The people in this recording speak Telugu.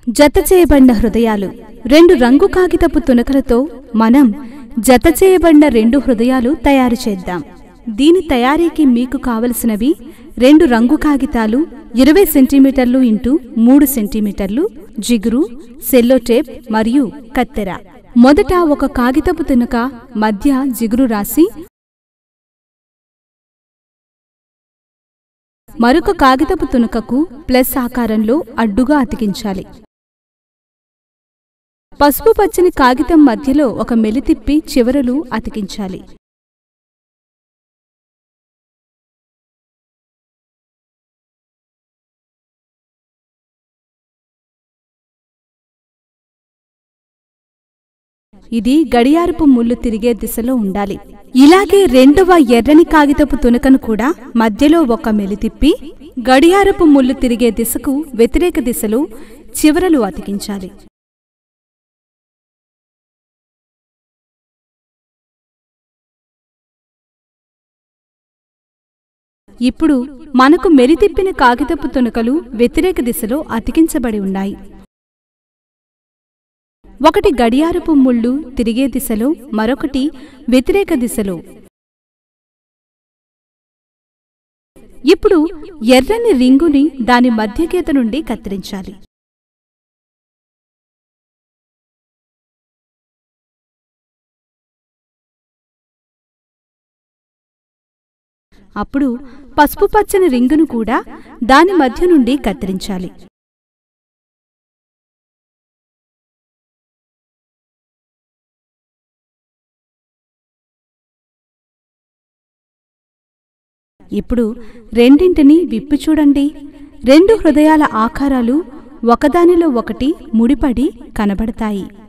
జత చేయబడిన హృదయాలు రెండు రంగు కాగితపు తునకలతో మనం జత చేయబడిన రెండు హృదయాలు తయారు చేద్దాం దీని తయారీకి మీకు కావలసినవి రెండు రంగు కాగితాలు ఇరవై సెంటీమీటర్లు ఇంటూ మూడు సెంటీమీటర్లు జిగురు సెల్లోటేప్ మరియు కత్తెర మొదట ఒక కాగితపు తునక మధ్య జిగురు రాసి మరొక కాగితపు తునకకు ప్లస్ ఆకారంలో అడ్డుగా అతికించాలి పసుపు పచ్చని కాగితం మధ్యలో ఒక మెలితిప్పి చివరలు అతికించాలి ఇది గడియారపు ముళ్ళు తిరిగే దిశలో ఉండాలి ఇలాగే రెండవ ఎర్రని కాగితపు తునకను కూడా మధ్యలో ఒక మెలితిప్పి గడియారపు ముళ్ళు తిరిగే దిశకు వ్యతిరేక దిశలో చివరలు అతికించాలి ఇప్పుడు మనకు మెలితిప్పిన కాగితపు తునకలు వ్యతిరేక దిశలో అతికించబడి ఉన్నాయి ఒకటి గడియారపు ముళ్ళు తిరిగే దిశలో మరొకటి వ్యతిరేక దిశలో ఇప్పుడు ఎర్రని రింగుని దాని మధ్యకేత నుండి కత్తిరించాలి అప్పుడు పసుపు పచ్చని రింగును కూడా దాని మధ్య నుండి కత్తిరించాలి ఇప్పుడు రెండింటినీ విప్పి చూడండి రెండు హృదయాల ఆకారాలు ఒకదానిలో ఒకటి ముడిపడి కనబడతాయి